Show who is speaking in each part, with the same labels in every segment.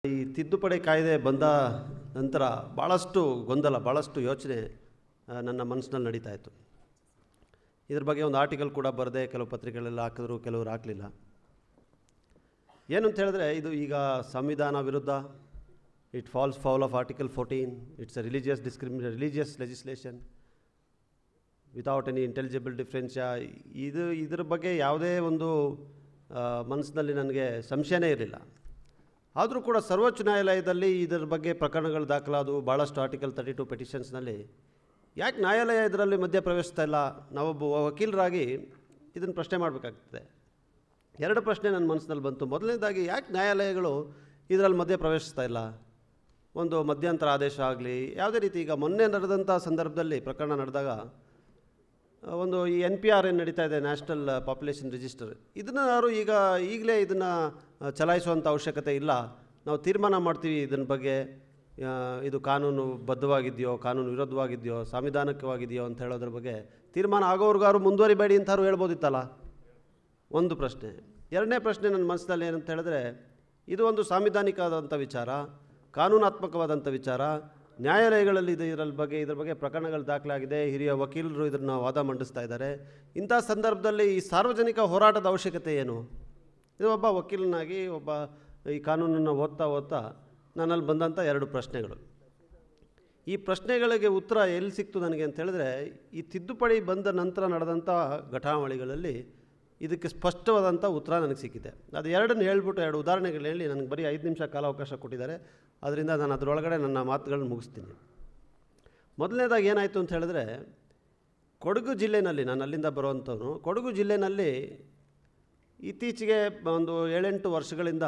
Speaker 1: ಈ ತಿದ್ದುಪಡಿ ಕಾಯ್ದೆ ಬಂದ ನಂತರ ಭಾಳಷ್ಟು ಗೊಂದಲ ಭಾಳಷ್ಟು ಯೋಚನೆ ಆ, ನನ್ನ ಮನಸ್ಸಿನಲ್ಲಿ ನಡೀತಾ ಇತ್ತು ಇದ್ರ ಬಗ್ಗೆ ಒಂದು ಆರ್ಟಿಕಲ್ ಕೂಡ ಬರೆದೆ ಕೆಲವು ಪತ್ರಿಕೆಗಳೆಲ್ಲ ಹಾಕಿದ್ರು ಕೆಲವರು ಹಾಕಲಿಲ್ಲ ಏನು ಅಂತ ಹೇಳಿದ್ರೆ ಇದು ಈಗ ಸಂವಿಧಾನ ವಿರುದ್ಧ it falls foul of article fourteen it's a religious discrimination religious legislation without any intelligible differentia ಇದು ಇದ್ರ ಬಗ್ಗೆ ಯಾವುದೇ ಒಂದು ಆ, ಮನಸ್ಸಿನಲ್ಲಿ ನನಗೆ ಸಂಶಯನೇ ಇರಲಿಲ್ಲ ಆದರೂ ಕೂಡ ಸರ್ವೋಚ್ಚ ನ್ಯಾಯಾಲಯದಲ್ಲಿ ಇದರ ಬಗ್ಗೆ ಪ್ರಕರಣಗಳು ದಾಖಲಾದವು ಭಾಳಷ್ಟು ಆರ್ಟಿಕಲ್ ತರ್ಟಿ ಟು ಪೆಟಿಷನ್ಸ್ನಲ್ಲಿ ಯಾಕೆ ನ್ಯಾಯಾಲಯ ಇದರಲ್ಲಿ ಮಧ್ಯ ಪ್ರವೇಶಿಸ್ತಾ ಇಲ್ಲ ನಾವೊಬ್ಬ ವಕೀಲರಾಗಿ ಇದನ್ನು ಪ್ರಶ್ನೆ ಮಾಡಬೇಕಾಗ್ತದೆ ಎರಡು ಪ್ರಶ್ನೆ ನನ್ನ ಮನಸ್ಸಿನಲ್ಲಿ ಬಂತು ಮೊದಲನೇದಾಗಿ ಯಾಕೆ ನ್ಯಾಯಾಲಯಗಳು ಇದರಲ್ಲಿ ಮಧ್ಯೆ ಪ್ರವೇಶಿಸ್ತಾ ಇಲ್ಲ ಒಂದು ಮಧ್ಯಂತರ ಆದೇಶ ಆಗಲಿ ಯಾವುದೇ ರೀತಿ ಈಗ ಮೊನ್ನೆ ನಡೆದಂಥ ಸಂದರ್ಭದಲ್ಲಿ ಪ್ರಕರಣ ನಡೆದಾಗ ಆ, ಒಂದು ಈ ಎನ್ ಪಿ ಆರ್ ಏನು ನಡೀತಾ ಇದೆ ನ್ಯಾಷನಲ್ ಪಾಪ್ಯುಲೇಷನ್ ರಿಜಿಸ್ಟರ್ ಇದನ್ನು ಯಾರು ಈಗ ಈಗಲೇ ಇದನ್ನು ಚಲಾಯಿಸುವಂಥ ಅವಶ್ಯಕತೆ ಇಲ್ಲ ನಾವು ತೀರ್ಮಾನ ಮಾಡ್ತೀವಿ ಇದನ್ನ ಬಗ್ಗೆ ಆ, ಇದು ಕಾನೂನು ಬದ್ಧವಾಗಿದೆಯೋ ಕಾನೂನು ವಿರುದ್ಧವಾಗಿದೆಯೋ ಸಾಂವಿಧಾನಿಕವಾಗಿದೆಯೋ ಅಂತ ಹೇಳೋದ್ರ ಬಗ್ಗೆ ತೀರ್ಮಾನ ಆಗೋರ್ಗಾರು ಮುಂದುವರಿಬೇಡಿ ಅಂತಾರು ಹೇಳ್ಬೋದಿತ್ತಲ್ಲ ಒಂದು ಪ್ರಶ್ನೆ ಎರಡನೇ ಪ್ರಶ್ನೆ ನನ್ನ ಮನಸ್ಸಿನಲ್ಲಿ ಏನಂತ ಹೇಳಿದ್ರೆ ಇದು ಒಂದು ಸಾಂವಿಧಾನಿಕವಾದಂಥ ವಿಚಾರ ಕಾನೂನಾತ್ಮಕವಾದಂಥ ವಿಚಾರ ನ್ಯಾಯಾಲಯಗಳಲ್ಲಿ ಇದು ಇದರ ಬಗ್ಗೆ ಇದ್ರ ಬಗ್ಗೆ ಪ್ರಕರಣಗಳು ದಾಖಲಾಗಿದೆ ಹಿರಿಯ ವಕೀಲರು ಇದನ್ನು ವಾದ ಮಂಡಿಸ್ತಾ ಇದ್ದಾರೆ ಇಂಥ ಸಂದರ್ಭದಲ್ಲಿ ಈ ಸಾರ್ವಜನಿಕ ಹೋರಾಟದ ಅವಶ್ಯಕತೆ ಏನು ಇದು ಒಬ್ಬ ವಕೀಲನಾಗಿ ಒಬ್ಬ ಈ ಕಾನೂನನ್ನು ಓದ್ತಾ ಓದ್ತಾ ನನ್ನಲ್ಲಿ ಬಂದಂಥ ಎರಡು ಪ್ರಶ್ನೆಗಳು ಈ ಪ್ರಶ್ನೆಗಳಿಗೆ ಉತ್ತರ ಎಲ್ಲಿ ಸಿಕ್ತು ನನಗೆ ಅಂತ ಹೇಳಿದ್ರೆ ಈ ತಿದ್ದುಪಡಿ ಬಂದ ನಂತರ ನಡೆದಂಥ ಘಟನಾವಳಿಗಳಲ್ಲಿ ಇದಕ್ಕೆ ಸ್ಪಷ್ಟವಾದಂಥ ಉತ್ತರ ನನಗೆ ಸಿಕ್ಕಿದೆ ಅದು ಎರಡನ್ನು ಹೇಳ್ಬಿಟ್ಟು ಎರಡು ಉದಾಹರಣೆಗಳು ಹೇಳಿ ನನಗೆ ಬರೀ ಐದು ನಿಮಿಷ ಕಾಲಾವಕಾಶ ಕೊಟ್ಟಿದ್ದಾರೆ ಅದರಿಂದ ನಾನು ಅದರೊಳಗಡೆ ನನ್ನ ಮಾತುಗಳನ್ನ ಮುಗಿಸ್ತೀನಿ ಮೊದಲನೇದಾಗಿ ಏನಾಯಿತು ಅಂತ ಹೇಳಿದ್ರೆ ಕೊಡಗು ಜಿಲ್ಲೆನಲ್ಲಿ ನಾನು ಅಲ್ಲಿಂದ ಬರುವಂಥವನು ಕೊಡಗು ಜಿಲ್ಲೆನಲ್ಲಿ ಇತ್ತೀಚೆಗೆ ಒಂದು ಏಳೆಂಟು ವರ್ಷಗಳಿಂದ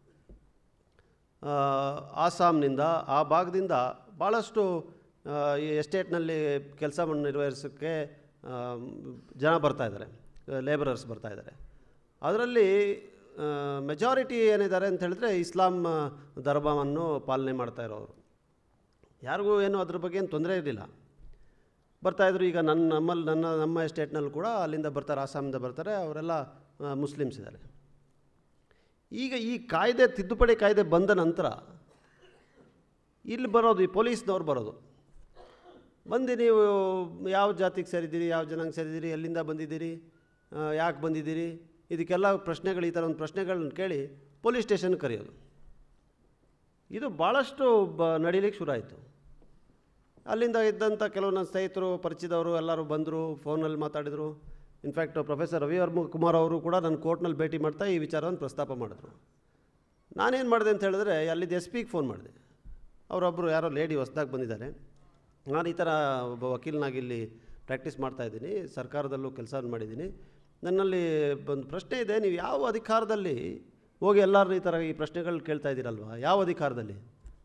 Speaker 1: ಆ, ಆಸಾಮ್ನಿಂದ ಆ ಭಾಗದಿಂದ ಭಾಳಷ್ಟು ಆ, ಈ ಎಸ್ಟೇಟ್ನಲ್ಲಿ ಕೆಲಸ ನಿರ್ವಹಿಸೋಕ್ಕೆ ಆ, ಜನ ಬರ್ತಾ ಇದ್ದಾರೆ ಲೇಬರರ್ಸ್ ಬರ್ತಾ ಇದ್ದಾರೆ ಅದರಲ್ಲಿ ಮೆಜಾರಿಟಿ ಏನಿದ್ದಾರೆ ಅಂತ ಹೇಳಿದ್ರೆ ಇಸ್ಲಾಂ ಆ, ಧರ್ಮವನ್ನು ಪಾಲನೆ ಮಾಡ್ತಾ ಇರೋರು ಯಾರಿಗೂ ಏನು ಅದ್ರ ಬಗ್ಗೆ ಏನು ತೊಂದರೆ ಇರಲಿಲ್ಲ ಬರ್ತಾಯಿದ್ರು ಈಗ ನನ್ನ ನಮ್ಮಲ್ಲಿ ನನ್ನ ನಮ್ಮ ಎಸ್ಟೇಟ್ನಲ್ಲಿ ಕೂಡ ಅಲ್ಲಿಂದ ಬರ್ತಾರೆ ಆಸಾಮಿಂದ ಬರ್ತಾರೆ ಅವರೆಲ್ಲ ಆ, ಮುಸ್ಲಿಮ್ಸ್ ಇದ್ದಾರೆ ಈಗ ಈ ಕಾಯ್ದೆ ತಿದ್ದುಪಡಿ ಕಾಯ್ದೆ ಬಂದ ನಂತರ ಇಲ್ಲಿ ಬರೋದು ಈ ಪೊಲೀಸ್ನವ್ರು ಬರೋದು ಬಂದು ನೀವು ಯಾವ ಜಾತಿಗೆ ಸೇರಿದ್ದೀರಿ ಯಾವ ಜನಾಂಗ ಸೇರಿದ್ದೀರಿ ಎಲ್ಲಿಂದ ಬಂದಿದ್ದೀರಿ ಯಾಕೆ ಬಂದಿದ್ದೀರಿ ಇದಕ್ಕೆಲ್ಲ ಪ್ರಶ್ನೆಗಳು ಈ ಥರ ಒಂದು ಪ್ರಶ್ನೆಗಳನ್ನ ಕೇಳಿ ಪೊಲೀಸ್ ಸ್ಟೇಷನ್ ಕರೆಯೋದು ಇದು ಭಾಳಷ್ಟು ಬ ನಡೀಲಿಕ್ಕೆ ಶುರು ಆಯಿತು ಅಲ್ಲಿಂದ ಇದ್ದಂಥ ಕೆಲವು ನನ್ನ ಸ್ನೇಹಿತರು ಪರಿಚಿತವರು ಎಲ್ಲರೂ ಬಂದರು ಫೋನಲ್ಲಿ ಮಾತಾಡಿದರು ಇನ್ಫ್ಯಾಕ್ಟ್ ಪ್ರೊಫೆಸರ್ ರವಿವರ್ಮ ಕುಮಾರ್ ಅವರು ಕೂಡ ನನ್ನ ಕೋರ್ಟ್ನಲ್ಲಿ ಭೇಟಿ ಮಾಡ್ತಾ ಈ ವಿಚಾರವನ್ನು ಪ್ರಸ್ತಾಪ ಮಾಡಿದ್ರು ನಾನೇನು ಮಾಡಿದೆ ಅಂತ ಹೇಳಿದ್ರೆ ಅಲ್ಲಿದ್ದು ಎಸ್ ಪಿಗೆ ಫೋನ್ ಮಾಡಿದೆ ಅವರೊಬ್ಬರು ಯಾರೋ ಲೇಡಿ ಹೊಸ್ದಾಗಿ ಬಂದಿದ್ದಾರೆ ನಾನು ಈ ಥರ ಒಬ್ಬ ವಕೀಲನಾಗಿ ಇಲ್ಲಿ ಪ್ರಾಕ್ಟೀಸ್ ಮಾಡ್ತಾಯಿದ್ದೀನಿ ಸರ್ಕಾರದಲ್ಲೂ ಕೆಲಸ ಮಾಡಿದ್ದೀನಿ ನನ್ನಲ್ಲಿ ಒಂದು ಪ್ರಶ್ನೆ ಇದೆ ನೀವು ಯಾವ ಅಧಿಕಾರದಲ್ಲಿ ಹೋಗಿ ಎಲ್ಲರೂ ಈ ಥರ ಈ ಪ್ರಶ್ನೆಗಳು ಕೇಳ್ತಾ ಇದ್ದೀರಲ್ವ ಯಾವ ಅಧಿಕಾರದಲ್ಲಿ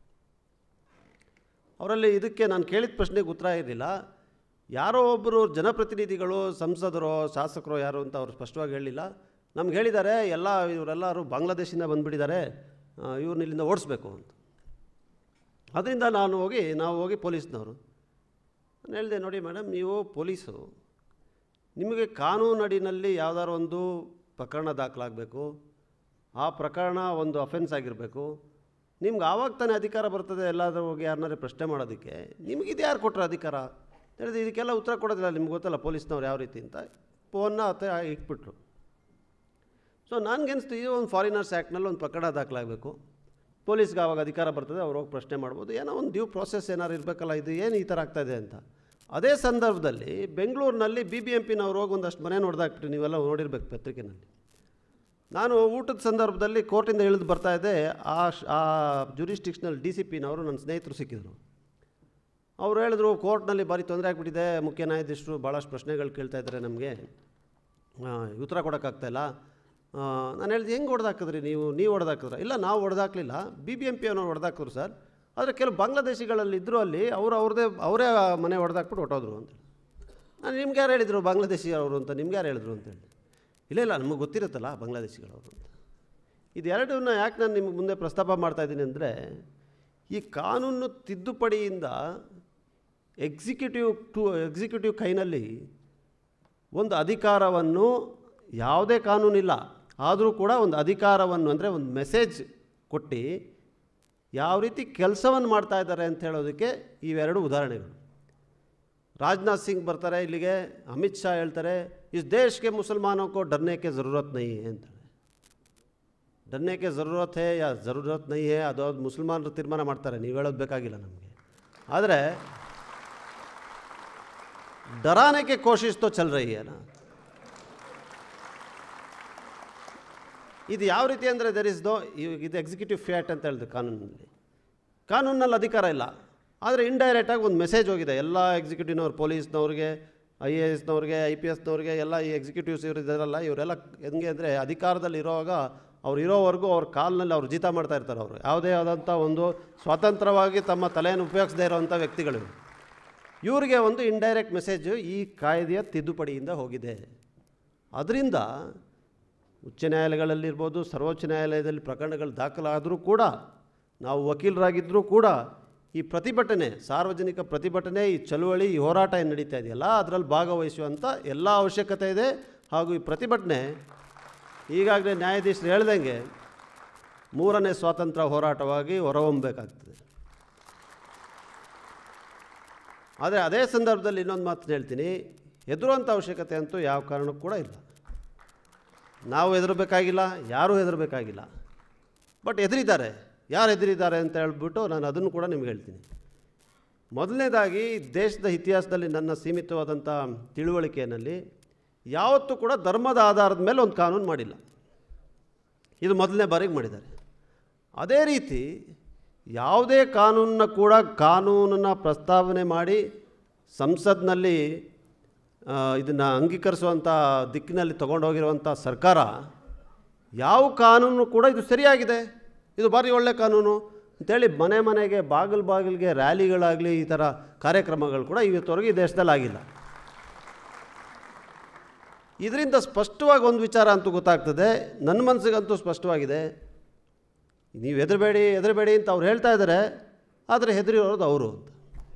Speaker 1: ಅವರಲ್ಲಿ ಇದಕ್ಕೆ ನಾನು ಕೇಳಿದ ಪ್ರಶ್ನೆಗೆ ಉತ್ತರ ಇರಲಿಲ್ಲ ಯಾರೋ ಒಬ್ಬರು ಜನಪ್ರತಿನಿಧಿಗಳು ಸಂಸದರೋ ಶಾಸಕರೋ ಯಾರು ಅಂತ ಅವ್ರು ಸ್ಪಷ್ಟವಾಗಿ ಹೇಳಲಿಲ್ಲ ನಮ್ಗೆ ಹೇಳಿದ್ದಾರೆ ಎಲ್ಲ ಇವರೆಲ್ಲರೂ ಬಾಂಗ್ಲಾದೇಶಿಂದ ಬಂದುಬಿಟ್ಟಿದ್ದಾರೆ ಇವ್ರನ್ನ ಇಲ್ಲಿಂದ ಓಡಿಸ್ಬೇಕು ಅಂತ ಅದರಿಂದ ನಾನು ಹೋಗಿ ನಾವು ಹೋಗಿ ಪೊಲೀಸ್ನವರು ನಾನು ಹೇಳಿದೆ ನೋಡಿ ಮೇಡಮ್ ನೀವು ಪೊಲೀಸು ನಿಮಗೆ ಕಾನೂನಡಿನಲ್ಲಿ ಯಾವ್ದಾದ್ರು ಒಂದು ಪ್ರಕರಣ ದಾಖಲಾಗಬೇಕು ಆ ಪ್ರಕರಣ ಒಂದು ಅಫೆನ್ಸ್ ಆಗಿರಬೇಕು ನಿಮ್ಗೆ ಆವಾಗ ತಾನೇ ಅಧಿಕಾರ ಬರ್ತದೆ ಎಲ್ಲಾದರೂ ಹೋಗಿ ಯಾರನ್ನಾರು ಪ್ರಶ್ನೆ ಮಾಡೋದಕ್ಕೆ ನಿಮ್ಗೆ ಇದು ಯಾರು ಕೊಟ್ಟರೆ ಅಧಿಕಾರ ಹೇಳಿದ್ರೆ ಇದಕ್ಕೆಲ್ಲ ಉತ್ತರ ಕೊಡೋದಿಲ್ಲ ನಿಮ್ಗೆ ಗೊತ್ತಲ್ಲ ಪೊಲೀಸ್ನವ್ರು ಯಾವ ರೀತಿ ಅಂತ ಫೋನ್ನ ಹತ್ತ ಇಟ್ಬಿಟ್ರು ಸೊ ನನಗನ್ನಿಸ್ತು ಇದು ಒಂದು ಫಾರಿನರ್ಸ್ ಆ್ಯಕ್ಟ್ನಲ್ಲಿ ಒಂದು ಪ್ರಕರಣ ದಾಖಲಾಗಬೇಕು ಪೊಲೀಸ್ಗೆ ಆವಾಗ ಅಧಿಕಾರ ಬರ್ತದೆ ಅವ್ರು ಹೋಗಿ ಪ್ರಶ್ನೆ ಮಾಡ್ಬೋದು ಏನೋ ಒಂದು ಡ್ಯೂ ಪ್ರೋಸೆಸ್ ಏನಾರು ಇರಬೇಕಲ್ಲ ಇದು ಏನು ಈ ಥರ ಆಗ್ತಾಯಿದೆ ಅಂತ ಅದೇ ಸಂದರ್ಭದಲ್ಲಿ ಬೆಂಗಳೂರಿನಲ್ಲಿ ಬಿ ಬಿ ಎಂ ಪಿನವ್ರು ಹೋಗಿ ಒಂದಷ್ಟು ಮನೆ ನೋಡ್ದಾಕ್ಬಿಟ್ಟು ನೀವೆಲ್ಲ ನೋಡಿರ್ಬೇಕು ಪತ್ರಿಕೆನಲ್ಲಿ ನಾನು ಊಟದ ಸಂದರ್ಭದಲ್ಲಿ ಕೋರ್ಟಿಂದ ಇಳಿದು ಬರ್ತಾ ಇದ್ದೆ ಆ ಶ- ಆ ಜುರಿಸ್ಟಿಕ್ಷನಲ್ಲಿ ಡಿ ಸಿ ಪಿನವರು ನನ್ನ ಸ್ನೇಹಿತರು ಸಿಕ್ಕಿದ್ರು ಅವ್ರು ಹೇಳಿದ್ರು ಕೋರ್ಟ್ನಲ್ಲಿ ಭಾರಿ ತೊಂದರೆ ಆಗಿಬಿಟ್ಟಿದೆ ಮುಖ್ಯ ನ್ಯಾಯಾಧೀಶರು ಭಾಳಷ್ಟು ಪ್ರಶ್ನೆಗಳು ಕೇಳ್ತಾ ಇದ್ದಾರೆ ನಮಗೆ ಆ, ಉತ್ತರ ಕೊಡೋಕ್ಕಾಗ್ತಾಯಿಲ್ಲ ನಾನು ಹೇಳಿದೆ ಹೆಂಗೆ ಹೊಡೆದಾಕಿದ್ರಿ ನೀವು ನೀವು ಹೊಡೆದಾಕಿದ್ರ ಇಲ್ಲ ನಾವು ಹೊಡೆದಾಕಲಿಲ್ಲ ಬಿ ಬಿ ಎಂ ಪಿ ಅವ್ರನ್ನ ಹೊಡೆದಾಕಿದ್ರು ಸರ್ ಆದರೆ ಕೆಲವು ಬಾಂಗ್ಲಾದೇಶಿಗಳಲ್ಲಿ ಇದ್ದರು ಅಲ್ಲಿ ಅವರು ಅವ್ರದ್ದೇ ಅವರೇ ಮನೆ ಹೊಡೆದಾಕ್ಬಿಟ್ಟು ಹೊಟ್ಟೋದ್ರು ಅಂತ ನಾನು ನಿಮ್ಗೆ ಯಾರು ಹೇಳಿದರು ಬಾಂಗ್ಲಾದೇಶಿ ಅವರು ಅಂತ ನಿಮ್ಗೆ ಯಾರು ಹೇಳಿದ್ರು ಅಂತೇಳಿ ಇಲ್ಲ ಇಲ್ಲ ನಮಗೆ ಗೊತ್ತಿರುತ್ತಲ್ಲ ಬಾಂಗ್ಲಾದೇಶಿಗಳವರು ಅಂತ ಇದೆರಡನ್ನ ಯಾಕೆ ನಾನು ನಿಮ್ಗೆ ಮುಂದೆ ಪ್ರಸ್ತಾಪ ಮಾಡ್ತಾಯಿದ್ದೀನಿ ಅಂದರೆ ಈ ಕಾನೂನು ತಿದ್ದುಪಡಿಯಿಂದ ಎಕ್ಸಿಕ್ಯೂಟಿವ್ ಟು ಎಕ್ಸಿಕ್ಯೂಟಿವ್ ಕೈನಲ್ಲಿ ಒಂದು ಅಧಿಕಾರವನ್ನು ಯಾವುದೇ ಕಾನೂನಿಲ್ಲ ಆದರೂ ಕೂಡ ಒಂದು ಅಧಿಕಾರವನ್ನು ಅಂದರೆ ಒಂದು ಮೆಸೇಜ್ ಕೊಟ್ಟು ಯಾವ ರೀತಿ ಕೆಲಸವನ್ನು ಮಾಡ್ತಾ ಇದ್ದಾರೆ ಅಂತ ಹೇಳೋದಕ್ಕೆ ಇವೆರಡು ಉದಾಹರಣೆಗಳು ರಾಜನಾಥ್ ಸಿಂಗ್ ಬರ್ತಾರೆ ಇಲ್ಲಿಗೆ ಅಮಿತ್ ಶಾ ಹೇಳ್ತಾರೆ ಇಸ್ ದೇಶಕ್ಕೆ ಮುಸಲ್ಮಾನೋಕ್ಕೋ ಡರ್ನೇಕೆ ಜರೂರತ್ ನಹಿ ಹೈ ಅಂತಾರೆ ಡರ್ನೇಕೆ ಜರೂರತ್ ಹೇ ಯಾ ಜರೂರತ್ ನಹಿ ಹೇ ಅದು ಅದು ಮುಸಲ್ಮಾನರು ತೀರ್ಮಾನ ಮಾಡ್ತಾರೆ ನೀವು ಹೇಳೋದು ಬೇಕಾಗಿಲ್ಲ ನಮಗೆ ಆದರೆ डराने की कोशिश तो चल रही है ना ಇದು ಯಾವ ರೀತಿ ಅಂದರೆ ದೆರ್ ಇಸ್ ದೋ ಇದು ಎಕ್ಸಿಕ್ಯೂಟಿವ್ ಫ್ಯಾಟ್ ಅಂತ ಹೇಳಿದ್ರು ಕಾನೂನಿನಲ್ಲಿ ಕಾನೂನಲ್ಲಿ ಅಧಿಕಾರ ಇಲ್ಲ ಆದರೆ ಇಂಡೈರೆಕ್ಟಾಗಿ ಒಂದು ಮೆಸೇಜ್ ಹೋಗಿದೆ ಎಲ್ಲ ಎಕ್ಸಿಕ್ಯೂಟಿವ್ನವ್ರು ಪೊಲೀಸ್ನವ್ರಿಗೆ ಐ ಎ ಎಸ್ನವ್ರಿಗೆ ಐ ಪಿ ಎಸ್ನವ್ರಿಗೆ ಎಲ್ಲ ಈ ಎಕ್ಸಿಕ್ಯೂಟಿವ್ಸ್ ಇವರು ಇದ್ದಾರಲ್ಲ ಇವರೆಲ್ಲ ಹೆಂಗೆ ಅಂದರೆ ಅಧಿಕಾರದಲ್ಲಿ ಇರೋವಾಗ ಅವ್ರು ಇರೋವರೆಗೂ ಅವ್ರ ಕಾಲಿನಲ್ಲಿ ಅವ್ರು ಜೀತ ಮಾಡ್ತಾ ಇರ್ತಾರೆ ಅವರು ಯಾವುದೇ ಆದಂಥ ಒಂದು ಸ್ವತಂತ್ರವಾಗಿ ತಮ್ಮ ತಲೆಯನ್ನು ಉಪಯೋಗಿಸದೇ ಇರೋವಂಥ ವ್ಯಕ್ತಿಗಳು ಇವ್ರು. ಇವರಿಗೆ ಒಂದು ಇಂಡೈರೆಕ್ಟ್ ಮೆಸೇಜು ಈ ಕಾಯ್ದೆಯ ತಿದ್ದುಪಡಿಯಿಂದ ಹೋಗಿದೆ ಅದರಿಂದ ಉಚ್ಚ ನ್ಯಾಯಾಲಯಗಳಲ್ಲಿರ್ಬೋದು ಸರ್ವೋಚ್ಚ ನ್ಯಾಯಾಲಯದಲ್ಲಿ ಪ್ರಕರಣಗಳು ದಾಖಲಾದರೂ ಕೂಡ ನಾವು ವಕೀಲರಾಗಿದ್ದರೂ ಕೂಡ ಈ ಪ್ರತಿಭಟನೆ ಸಾರ್ವಜನಿಕ ಪ್ರತಿಭಟನೆ ಈ ಚಳುವಳಿ ಈ ಹೋರಾಟ ಏನು ನಡೀತಾ ಇದೆಯಲ್ಲ ಅದರಲ್ಲಿ ಭಾಗವಹಿಸುವಂಥ ಎಲ್ಲ ಅವಶ್ಯಕತೆ ಇದೆ ಹಾಗೂ ಈ ಪ್ರತಿಭಟನೆ ಈಗಾಗಲೇ ನ್ಯಾಯಾಧೀಶರು ಹೇಳ್ದಂಗೆ ಮೂರನೇ ಸ್ವಾತಂತ್ರ್ಯ ಹೋರಾಟವಾಗಿ ಹೊರಹೊಮ್ಮಬೇಕಾಗ್ತದೆ ಆದರೆ ಅದೇ ಸಂದರ್ಭದಲ್ಲಿ ಇನ್ನೊಂದು ಮಾತು ಹೇಳ್ತೀನಿ ಹೆದರುವಂಥ ಅವಶ್ಯಕತೆ ಅಂತೂ ಯಾವ ಕಾರಣಕ್ಕೂ ಕೂಡ ಇಲ್ಲ ನಾವು ಹೆದರಬೇಕಾಗಿಲ್ಲ ಯಾರೂ ಹೆದರಬೇಕಾಗಿಲ್ಲ ಬಟ್ ಹೆದರಿದ್ದಾರೆ ಯಾರು ಹೆದರಿದ್ದಾರೆ ಅಂತ ಹೇಳ್ಬಿಟ್ಟು ನಾನು ಅದನ್ನು ಕೂಡ ನಿಮ್ಗೆ ಹೇಳ್ತೀನಿ ಮೊದಲನೇದಾಗಿ ದೇಶದ ಇತಿಹಾಸದಲ್ಲಿ ನನ್ನ ಸೀಮಿತವಾದಂಥ ತಿಳುವಳಿಕೆಯಲ್ಲಿ ಯಾವತ್ತೂ ಕೂಡ ಧರ್ಮದ ಆಧಾರದ ಮೇಲೆ ಒಂದು ಕಾನೂನು ಮಾಡಿಲ್ಲ ಇದು ಮೊದಲನೇ ಬಾರಿಗೆ ಮಾಡಿದ್ದಾರೆ ಅದೇ ರೀತಿ ಯಾವುದೇ ಕಾನೂನನ್ನ ಕೂಡ ಕಾನೂನನ್ನು ಪ್ರಸ್ತಾವನೆ ಮಾಡಿ ಸಂಸತ್ನಲ್ಲಿ ಇದನ್ನು ಅಂಗೀಕರಿಸುವಂಥ ದಿಕ್ಕಿನಲ್ಲಿ ತೊಗೊಂಡೋಗಿರುವಂಥ ಸರ್ಕಾರ ಯಾವ ಕಾನೂನು ಕೂಡ ಇದು ಸರಿಯಾಗಿದೆ ಇದು ಭಾರಿ ಒಳ್ಳೆ ಕಾನೂನು ಅಂತೇಳಿ ಮನೆ ಮನೆಗೆ ಬಾಗಿಲು ಬಾಗಿಲಿಗೆ ರ್ಯಾಲಿಗಳಾಗಲಿ ಈ ಥರ ಕಾರ್ಯಕ್ರಮಗಳು ಕೂಡ ಇವತ್ತವರೆಗೆ ಈ ದೇಶದಲ್ಲಿ ಆಗಿಲ್ಲ ಇದರಿಂದ ಸ್ಪಷ್ಟವಾಗಿ ಒಂದು ವಿಚಾರ ಅಂತೂ ಗೊತ್ತಾಗ್ತದೆ ನನ್ನ ಮನಸ್ಸಿಗಂತೂ ಸ್ಪಷ್ಟವಾಗಿದೆ ನೀವು ಹೆದರಬೇಡಿ ಹೆದರಬೇಡಿ ಅಂತ ಅವ್ರು ಹೇಳ್ತಾ ಇದ್ದಾರೆ ಆದರೆ ಹೆದರಿರೋದು ಅವರು ಅಂತ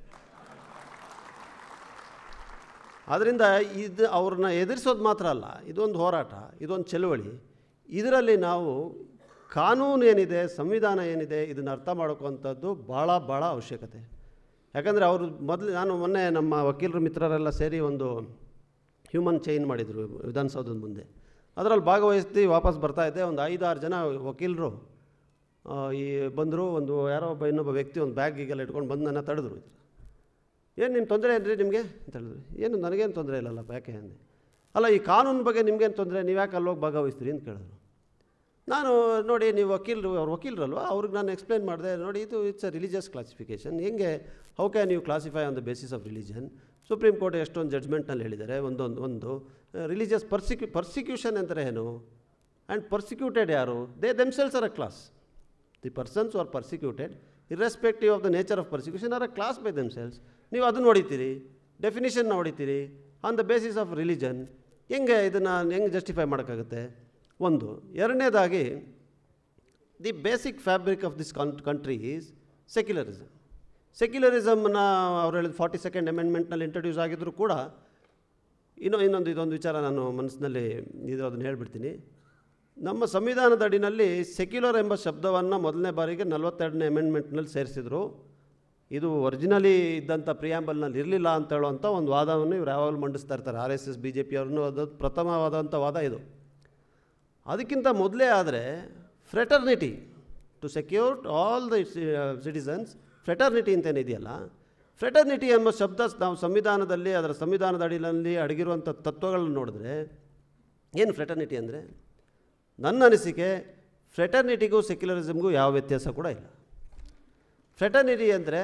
Speaker 1: ಆದ್ದರಿಂದ ಇದು ಅವ್ರನ್ನ ಎದುರಿಸೋದು ಮಾತ್ರ ಅಲ್ಲ ಇದೊಂದು ಹೋರಾಟ ಇದೊಂದು ಚಳುವಳಿ ಇದರಲ್ಲಿ ನಾವು ಕಾನೂನು ಏನಿದೆ ಸಂವಿಧಾನ ಏನಿದೆ ಇದನ್ನು ಅರ್ಥ ಮಾಡ್ಕೋವಂಥದ್ದು ಭಾಳ ಭಾಳ ಅವಶ್ಯಕತೆ ಯಾಕಂದರೆ ಅವರು ಮೊದಲು ನಾನು ಮೊನ್ನೆ ನಮ್ಮ ವಕೀಲರ ಮಿತ್ರರೆಲ್ಲ ಸೇರಿ ಒಂದು ಹ್ಯೂಮನ್ ಚೈನ್ ಮಾಡಿದರು ವಿಧಾನಸೌಧದ ಮುಂದೆ ಅದರಲ್ಲಿ ಭಾಗವಹಿಸಿ ವಾಪಸ್ ಬರ್ತಾ ಇದ್ದೆ ಒಂದು ಐದಾರು ಜನ ವಕೀಲರು ಆ, ಈ ಬಂದರು ಒಂದು ಯಾರೋ ಒಬ್ಬ ಇನ್ನೊಬ್ಬ ವ್ಯಕ್ತಿ ಒಂದು ಬ್ಯಾಗ್ ಗೀಗೆಲ್ಲ ಇಟ್ಕೊಂಡು ಬಂದು ನನ್ನ ತಡೆದ್ರು ಏನು ನಿಮ್ಮ ತೊಂದರೆ ಏನ್ರಿ ನಿಮಗೆ ಅಂತ ಹೇಳಿದ್ರು ಏನು ನನಗೇನು ತೊಂದರೆ ಇಲ್ಲಲ್ಲಪ್ಪ ಯಾಕೆ ಅಂದೆ ಅಲ್ಲ ಈ ಕಾನೂನು ಬಗ್ಗೆ ನಿಮ್ಗೇನು ತೊಂದರೆ ನೀವು ಯಾಕೆ ಅಲ್ಲೋಗಿ ಭಾಗವಹಿಸ್ತೀರಿ ಅಂತ ಕೇಳಿದ್ರು ನಾನು ನೋಡಿ ನೀವು ವಕೀಲರು ಅವ್ರು ವಕೀಲರಲ್ವ ಅವ್ರಿಗೆ ನಾನು ಎಕ್ಸ್ಪ್ಲೈನ್ ಮಾಡಿದೆ ನೋಡಿ ಇದು ಇಟ್ಸ್ ಅ ರಿಲಿಜಿಯಸ್ ಕ್ಲಾಸಿಫಿಕೇಷನ್ ಹೆಂಗೆ how can you classify on the basis of religion Supreme Court ಎಷ್ಟೊಂದು ಜಡ್ಜ್ಮೆಂಟ್ನಲ್ಲಿ ಹೇಳಿದ್ದಾರೆ ಒಂದೊಂದು ಒಂದು ರಿಲಿಜಿಯಸ್ ಪರ್ಸಿಕ್ಯೂ ಪರ್ಸಿಕ್ಯೂಷನ್ ಅಂದರೆ ಏನು ಆ್ಯಂಡ್ ಪರ್ಸಿಕ್ಯೂಟೆಡ್ ಯಾರು they themselves are a class the persons are persecuted irrespective of the nature of persecution are a class by themselves ನೀವು ಅದನ್ನು ಹೊಡಿತೀರಿ ಡೆಫಿನಿಷನ್ನ ಹೊಡಿತೀರಿ on the basis of religion ಹೆಂಗೆ ಇದನ್ನು ಹೆಂಗೆ ಜಸ್ಟಿಫೈ ಮಾಡೋಕ್ಕಾಗುತ್ತೆ ಒಂದು ಎರಡನೇದಾಗಿ the basic fabric of this con country is secularism ಸೆಕ್ಯುಲರಿಸಮ್ನ ಅವ್ರು ಹೇಳಿದ ಫಾರ್ಟಿ ಸೆಕೆಂಡ್ ಅಮೆಂಡ್ಮೆಂಟ್ನಲ್ಲಿ ಇಂಟ್ರೊಡ್ಯೂಸ್ ಆಗಿದ್ದರೂ ಕೂಡ ಇನ್ನೂ ಇನ್ನೊಂದು ಇದೊಂದು ವಿಚಾರ ನಾನು ಮನಸ್ಸಿನಲ್ಲಿ ಇದು ಅದನ್ನು ಹೇಳ್ಬಿಡ್ತೀನಿ ನಮ್ಮ ಸಂವಿಧಾನದ ಅಡಿನಲ್ಲಿ ಸೆಕ್ಯುಲರ್ ಎಂಬ ಶಬ್ದವನ್ನು ಮೊದಲನೇ ಬಾರಿಗೆ ನಲವತ್ತೆರಡನೇ ಅಮೆಂಡ್ಮೆಂಟ್ನಲ್ಲಿ ಸೇರಿಸಿದ್ರು ಇದು ಒರಿಜಿನಲಿ ಇದ್ದಂಥ ಪ್ರಿಯಾಂಬಲ್ನಲ್ಲಿ ಇರಲಿಲ್ಲ ಅಂತ ಹೇಳುವಂಥ ಒಂದು ವಾದವನ್ನು ಇವ್ರು ಯಾವಾಗಲೂ ಮಂಡಿಸ್ತಾ ಇರ್ತಾರೆ R S S B J ಪಿಯವ್ರನ್ನೂ ಅದು ಪ್ರಥಮವಾದಂಥ ವಾದ ಇದು ಅದಕ್ಕಿಂತ ಮೊದಲೇ ಆದರೆ fraternity to secure all the citizens fraternity ಅಂತೇನಿದೆಯಲ್ಲ ಫ್ರೆಟರ್ನಿಟಿ ಎಂಬ ಶಬ್ದ ನಾವು ಸಂವಿಧಾನದಲ್ಲಿ ಅದರ ಸಂವಿಧಾನದ ಅಡಿಯಲ್ಲಿ ಅಡಗಿರುವಂಥ ತತ್ವಗಳನ್ನು ನೋಡಿದ್ರೆ ಏನು ಫ್ರೆಟರ್ನಿಟಿ ಅಂದರೆ ನನ್ನ ಅನಿಸಿಕೆ ಫ್ರೆಟರ್ನಿಟಿಗೂ ಸೆಕ್ಯುಲರಿಸಮ್ಗೂ ಯಾವ ವ್ಯತ್ಯಾಸ ಕೂಡ ಇಲ್ಲ ಫ್ರೆಟರ್ನಿಟಿ ಅಂದರೆ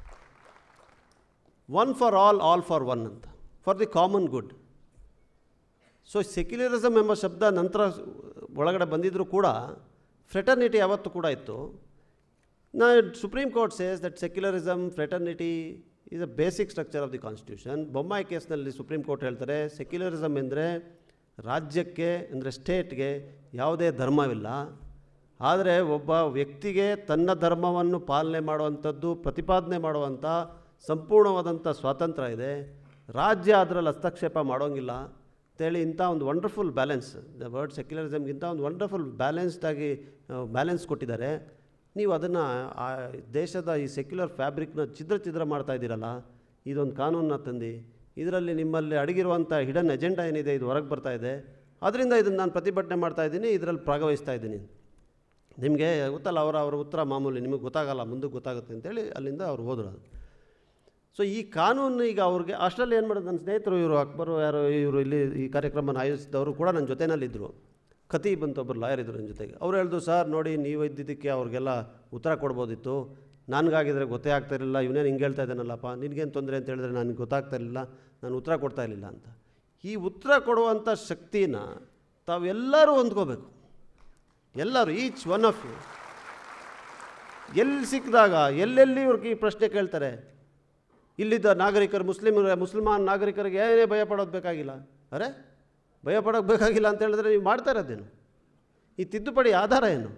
Speaker 1: one for all all for one ಅಂತ for the common good so secularism ಎಂಬ ಶಬ್ದ ನಂತರ ಒಳಗಡೆ ಬಂದಿದ್ದರೂ ಕೂಡ ಫ್ರೆಟರ್ನಿಟಿ ಯಾವತ್ತೂ ಕೂಡ ಇತ್ತು ನಾ Supreme Court says that secularism fraternity is a basic structure of the constitution Bommai ಕೇಸ್ನಲ್ಲಿ ಸುಪ್ರೀಂ ಕೋರ್ಟ್ ಹೇಳ್ತಾರೆ ಸೆಕ್ಯುಲರಿಸಮ್ ಎಂದರೆ ರಾಜ್ಯಕ್ಕೆ ಅಂದರೆ ಸ್ಟೇಟ್ಗೆ ಯಾವುದೇ ಧರ್ಮವಿಲ್ಲ ಆದರೆ ಒಬ್ಬ ವ್ಯಕ್ತಿಗೆ ತನ್ನ ಧರ್ಮವನ್ನು ಪಾಲನೆ ಮಾಡುವಂಥದ್ದು ಪ್ರತಿಪಾದನೆ ಮಾಡುವಂಥ ಸಂಪೂರ್ಣವಾದಂಥ ಸ್ವಾತಂತ್ರ್ಯ ಇದೆ ರಾಜ್ಯ ಅದರಲ್ಲಿ ಹಸ್ತಕ್ಷೇಪ ಮಾಡೋಂಗಿಲ್ಲ ಅಂತೇಳಿ ಇಂಥ ಒಂದು ವಂಡರ್ಫುಲ್ ಬ್ಯಾಲೆನ್ಸ್ ದ ವರ್ಡ್ ಸೆಕ್ಯುಲರಿಸಮ್ಗಿಂತ ಒಂದು ವಂಡರ್ಫುಲ್ ಬ್ಯಾಲೆನ್ಸ್ಡಾಗಿ ಬ್ಯಾಲೆನ್ಸ್ ಕೊಟ್ಟಿದ್ದಾರೆ ನೀವು ಅದನ್ನು ಆ ದೇಶದ ಈ ಸೆಕ್ಯುಲರ್ ಫ್ಯಾಬ್ರಿಕ್ನ ಛಿದ್ರ ಛಿದ್ರ ಮಾಡ್ತಾ ಇದ್ದೀರಲ್ಲ ಇದೊಂದು ಕಾನೂನನ್ನ ತಂದು ಇದರಲ್ಲಿ ನಿಮ್ಮಲ್ಲಿ ಅಡಗಿರುವಂಥ ಹಿಡನ್ ಎಜೆಂಡಾ ಏನಿದೆ ಇದು ಹೊರಗೆ ಬರ್ತಾ ಇದೆ ಅದರಿಂದ ಇದನ್ನು ನಾನು ಪ್ರತಿಭಟನೆ ಮಾಡ್ತಾ ಇದ್ದೀನಿ ಇದರಲ್ಲಿ ಭಾಗವಹಿಸ್ತಾ ಇದ್ದೀನಿ ನಿಮಗೆ ಗೊತ್ತಲ್ಲ ಅವರ ಅವರ ಉತ್ತರ ಮಾಮೂಲಿ ನಿಮಗೆ ಗೊತ್ತಾಗಲ್ಲ ಮುಂದಕ್ಕೆ ಗೊತ್ತಾಗುತ್ತೆ ಅಂತೇಳಿ ಅಲ್ಲಿಂದ ಅವ್ರು ಹೋದ್ರು ಅದು ಸೊ ಈ ಕಾನೂನು ಈಗ ಅವ್ರಿಗೆ ಅಷ್ಟರಲ್ಲಿ ಏನು ಮಾಡೋದು ನನ್ನ ಸ್ನೇಹಿತರು ಇವರು ಅಕ್ಬರು ಯಾರು ಇವರು ಇಲ್ಲಿ ಈ ಕಾರ್ಯಕ್ರಮನ ಆಯೋಜಿಸಿದವರು ಕೂಡ ನನ್ನ ಜೊತೆನಲ್ಲಿದ್ದರು ಕತಿ ಬಂತು ಒಬ್ಬರು ಲಾಯರ್ ಇದ್ದರು ನನ್ನ ಜೊತೆಗೆ ಅವ್ರು ಹೇಳ್ದು ಸರ್ ನೋಡಿ ನೀವು ಇದ್ದಿದ್ದಕ್ಕೆ ಅವ್ರಿಗೆಲ್ಲ ಉತ್ತರ ಕೊಡ್ಬೋದಿತ್ತು ನನಗಾಗಿದ್ರೆ ಗೊತ್ತೇ ಆಗ್ತಾ ಇರಲಿಲ್ಲ ಇವನೇನು ಹಿಂಗೆ ಹೇಳ್ತಾ ಇದ್ದಾನಲ್ಲಪ್ಪ ನಿನಗೇನು ತೊಂದರೆ ಅಂತ ಹೇಳಿದ್ರೆ ನನಗೆ ಗೊತ್ತಾಗ್ತಾ ಇರಲಿಲ್ಲ ನಾನು ಉತ್ತರ ಕೊಡ್ತಾ ಇರಲಿಲ್ಲ ಅಂತ ಈ ಉತ್ತರ ಕೊಡುವಂಥ ಶಕ್ತಿನ ತಾವೆಲ್ಲರೂ ಹೊಂದ್ಕೋಬೇಕು ಎಲ್ಲರೂ ಈಚ್ ಒನ್ ಆಫ್ ಯು ಎಲ್ಲಿ ಸಿಕ್ಕಿದಾಗ ಎಲ್ಲೆಲ್ಲಿ ಇವ್ರಿಗೆ ಈ ಪ್ರಶ್ನೆ ಕೇಳ್ತಾರೆ ಇಲ್ಲಿದ್ದ ನಾಗರಿಕರು ಮುಸ್ಲಿಮ್ ಮುಸಲ್ಮಾನ್ ನಾಗರಿಕರಿಗೆ ಏನೇ ಭಯ ಪಡೋದು ಬೇಕಾಗಿಲ್ಲ ಅರೆ ಭಯ ಪಡೋಕ್ಕೆ ಬೇಕಾಗಿಲ್ಲ ಅಂತ ಹೇಳಿದ್ರೆ ನೀವು ಮಾಡ್ತಾ ಇರೋದೇನು ಈ ತಿದ್ದುಪಡಿ ಆಧಾರ ಏನು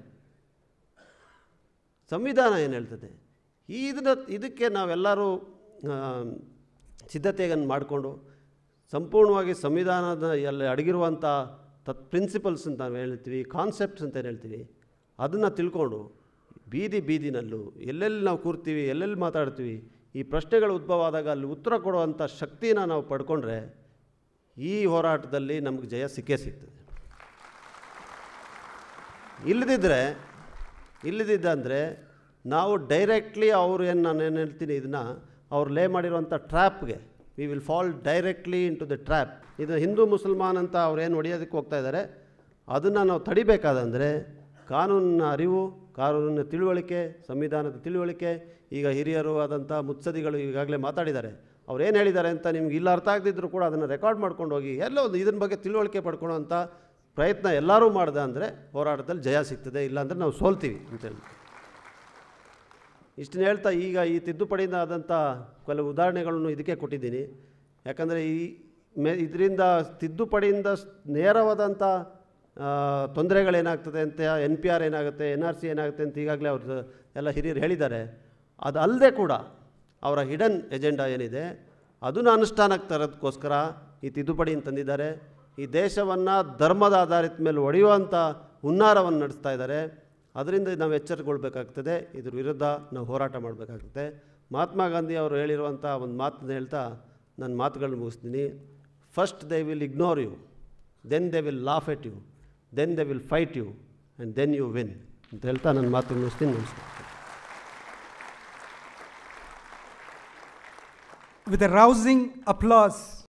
Speaker 1: ಸಂವಿಧಾನ ಏನು ಹೇಳ್ತದೆ ಈ ಇದನ್ನ ಇದಕ್ಕೆ ನಾವೆಲ್ಲರೂ ಆ, ಸಿದ್ಧತೆಯನ್ನು ಮಾಡಿಕೊಂಡು ಸಂಪೂರ್ಣವಾಗಿ ಸಂವಿಧಾನದ ಎಲ್ಲ ಅಡಗಿರುವಂಥ ತತ್ ಪ್ರಿನ್ಸಿಪಲ್ಸ್ ಅಂತ ನಾವು ಹೇಳ್ತೀವಿ ಕಾನ್ಸೆಪ್ಟ್ಸ್ ಅಂತ ಏನು ಹೇಳ್ತೀವಿ ಅದನ್ನು ತಿಳ್ಕೊಂಡು ಬೀದಿ ಬೀದಿನಲ್ಲೂ ಎಲ್ಲೆಲ್ಲಿ ನಾವು ಕೂರ್ತೀವಿ ಎಲ್ಲೆಲ್ಲಿ ಮಾತಾಡ್ತೀವಿ ಈ ಪ್ರಶ್ನೆಗಳು ಉದ್ಭವ ಆದಾಗ ಅಲ್ಲಿ ಉತ್ತರ ಕೊಡುವಂಥ ಶಕ್ತಿನ ನಾವು ಪಡ್ಕೊಂಡ್ರೆ ಈ ಹೋರಾಟದಲ್ಲಿ ನಮಗೆ ಜಯ ಸಿಕ್ಕೇ ಸಿಗ್ತದೆ ಇಲ್ಲದಿದ್ದರೆ ಇಲ್ಲದಿದ್ದ ಅಂದರೆ ನಾವು ಡೈರೆಕ್ಟ್ಲಿ ಅವರು ಏನು ನಾನು ಏನು ಹೇಳ್ತೀನಿ ಇದನ್ನು ಅವ್ರು ಲೇ ಮಾಡಿರುವಂಥ ಟ್ರ್ಯಾಪ್ಗೆ we will fall directly into the trap ಇದು ಹಿಂದೂ ಮುಸಲ್ಮಾನ್ ಅಂತ ಅವ್ರು ಏನು ಹೊಡೆಯೋದಕ್ಕೆ ಹೋಗ್ತಾ ಇದ್ದಾರೆ ಅದನ್ನು ನಾವು ತಡಿಬೇಕಾದಂದರೆ ಕಾನೂನಿನ ಅರಿವು ಕಾನೂನಿನ ತಿಳುವಳಿಕೆ ಸಂವಿಧಾನದ ತಿಳುವಳಿಕೆ ಈಗ ಹಿರಿಯರು ಆದಂಥ ಮುತ್ಸದಿಗಳು ಈಗಾಗಲೇ ಮಾತಾಡಿದ್ದಾರೆ ಅವ್ರು ಏನು ಹೇಳಿದ್ದಾರೆ ಅಂತ ನಿಮ್ಗೆ ಇಲ್ಲ ಅರ್ಥ ಆಗದಿದ್ದರೂ ಕೂಡ ಅದನ್ನು ರೆಕಾರ್ಡ್ ಮಾಡ್ಕೊಂಡು ಹೋಗಿ ಎಲ್ಲೋ ಒಂದು ಇದನ್ನ ಬಗ್ಗೆ ತಿಳುವಳಿಕೆ ಪಡ್ಕೊಳ್ಳೋವಂಥ ಪ್ರಯತ್ನ ಎಲ್ಲರೂ ಮಾಡಿದೆ ಅಂದರೆ ಹೋರಾಟದಲ್ಲಿ ಜಯ ಸಿಗ್ತದೆ ಇಲ್ಲಾಂದರೆ ನಾವು ಸೋಲ್ತೀವಿ ಅಂತೇಳಿ ಇಷ್ಟನ್ನ ಹೇಳ್ತಾ ಈಗ ಈ ತಿದ್ದುಪಡಿಯಿಂದ ಆದಂಥ ಕೆಲವು ಉದಾಹರಣೆಗಳನ್ನು ಇದಕ್ಕೆ ಕೊಟ್ಟಿದ್ದೀನಿ ಯಾಕಂದರೆ ಈ ಮೇ ಇದರಿಂದ ತಿದ್ದುಪಡಿಯಿಂದ ಸ್- ನೇರವಾದಂಥ ಆ, ತೊಂದರೆಗಳೇನಾಗ್ತದೆ ಅಂತ ಎನ್ ಪಿ ಆರ್ ಏನಾಗುತ್ತೆ ಎನ್ ಆರ್ ಸಿ ಏನಾಗುತ್ತೆ ಅಂತ ಈಗಾಗಲೇ ಅವ್ರು ಎಲ್ಲ ಹಿರಿಯರು ಹೇಳಿದ್ದಾರೆ ಅದು ಅಲ್ಲದೆ ಕೂಡ ಅವರ ಹಿಡನ್ ಎಜೆಂಡಾ ಏನಿದೆ ಅದನ್ನು ಅನುಷ್ಠಾನಕ್ಕೆ ತರೋದಕ್ಕೋಸ್ಕರ ಈ ತಿದ್ದುಪಡಿಯನ್ನು ತಂದಿದ್ದಾರೆ ಈ ದೇಶವನ್ನು ಧರ್ಮದ ಆಧಾರಿತ ಮೇಲೆ ಒಡೆಯುವಂಥ ಹುನ್ನಾರವನ್ನು ನಡೆಸ್ತಾ ಇದ್ದಾರೆ ಅದರಿಂದ ನಾವು ಎಚ್ಚರಗೊಳ್ಬೇಕಾಗ್ತದೆ ಇದ್ರ ವಿರುದ್ಧ ನಾವು ಹೋರಾಟ ಮಾಡಬೇಕಾಗ್ತದೆ ಮಹಾತ್ಮ ಗಾಂಧಿ ಅವರು ಹೇಳಿರುವಂಥ ಒಂದು ಮಾತನ್ನ ಹೇಳ್ತಾ ನನ್ನ ಮಾತುಗಳನ್ನ ಮುಗಿಸ್ತೀನಿ first they will ignore you then they will laugh at you then they will fight you and then you win ಅಂತ ಹೇಳ್ತಾ ನನ್ನ ಮಾತು ಮುಗಿಸ್ತೀನಿ ನಮಸ್ಕಾರ
Speaker 2: With a rousing applause,